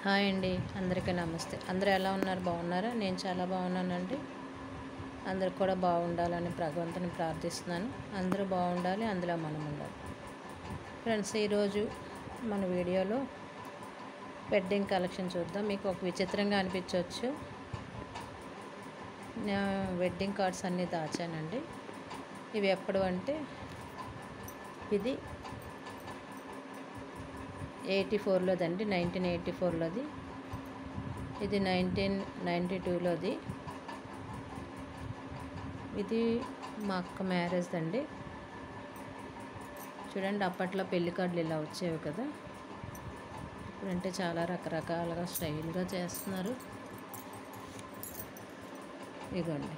hi అండి అందరికీ నమస్తే అందరూ ఎలా ఉన్నారు బాగున్నారా నేను చాలా బాగున్నానండి అందరు కూడా బాగుండాలని భగవంతుని ప్రార్థిస్తున్నాను అందరూ బాగుండాలి అందులో మనం ఉండాలి ఫ్రెండ్స్ ఈరోజు మన వీడియోలో వెడ్డింగ్ కలెక్షన్ చూద్దాం మీకు ఒక విచిత్రంగా అనిపించవచ్చు నా వెడ్డింగ్ కార్డ్స్ అన్నీ దాచానండి ఇవి ఎప్పుడు అంటే ఇది ఎయిటీ ఫోర్లోదండి నైన్టీన్ ఎయిటీ ఫోర్లోది ఇది నైన్టీన్ నైంటీ టూలోది ఇది మా అక్క మ్యారేజ్ అండి చూడండి అప్పట్లో పెళ్లి కార్డులు ఇలా వచ్చేవి కదా ఇప్పుడంటే చాలా రకరకాలుగా స్టైల్గా చేస్తున్నారు ఇదిగోండి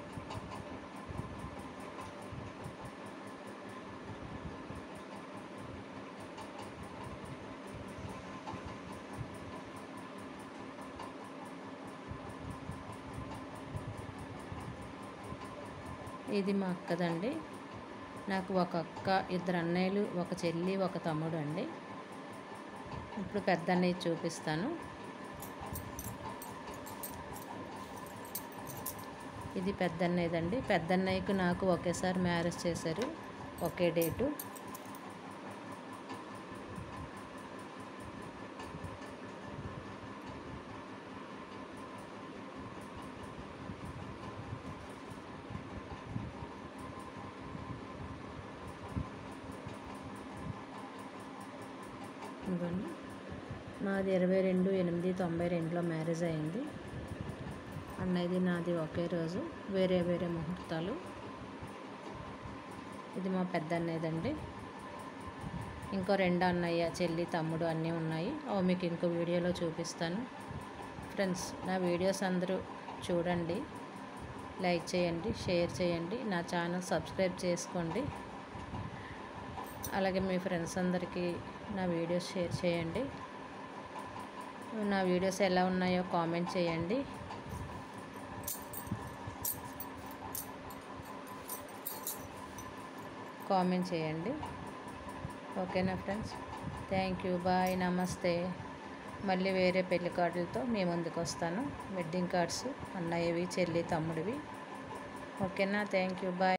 ఇది మా అక్కదండి నాకు ఒక అక్క ఇద్దరు అన్నయ్యలు ఒక చెల్లి ఒక తమ్ముడు అండి ఇప్పుడు పెద్ద అన్నయ్య చూపిస్తాను ఇది పెద్ద అన్నయ్యదండి పెద్ద అన్నయ్యకు నాకు ఒకేసారి మ్యారేజ్ చేశారు ఒకే డేటు ఇవ్వండి నాది ఇరవై రెండు ఎనిమిది తొంభై రెండులో మ్యారేజ్ అయింది అన్నయ్యది నాది ఒకే రోజు వేరే వేరే ముహూర్తాలు ఇది మా పెద్ద అన్నయ్యదండి ఇంకో రెండు అన్నయ్య చెల్లి తమ్ముడు అన్నీ ఉన్నాయి అవి మీకు ఇంకో వీడియోలో చూపిస్తాను ఫ్రెండ్స్ నా వీడియోస్ అందరూ చూడండి లైక్ చేయండి షేర్ చేయండి నా ఛానల్ సబ్స్క్రైబ్ చేసుకోండి అలాగే మీ ఫ్రెండ్స్ అందరికీ నా వీడియోస్ షేర్ చేయండి నా వీడియోస్ ఎలా ఉన్నాయో కామెంట్ చేయండి కామెంట్ చేయండి ఓకేనా ఫ్రెండ్స్ థ్యాంక్ యూ బాయ్ నమస్తే మళ్ళీ వేరే పెళ్లి కార్డులతో మీ ముందుకు వస్తాను వెడ్డింగ్ కార్డ్స్ అన్నయ్యవి చెల్లి తమ్ముడివి ఓకేనా థ్యాంక్ యూ బాయ్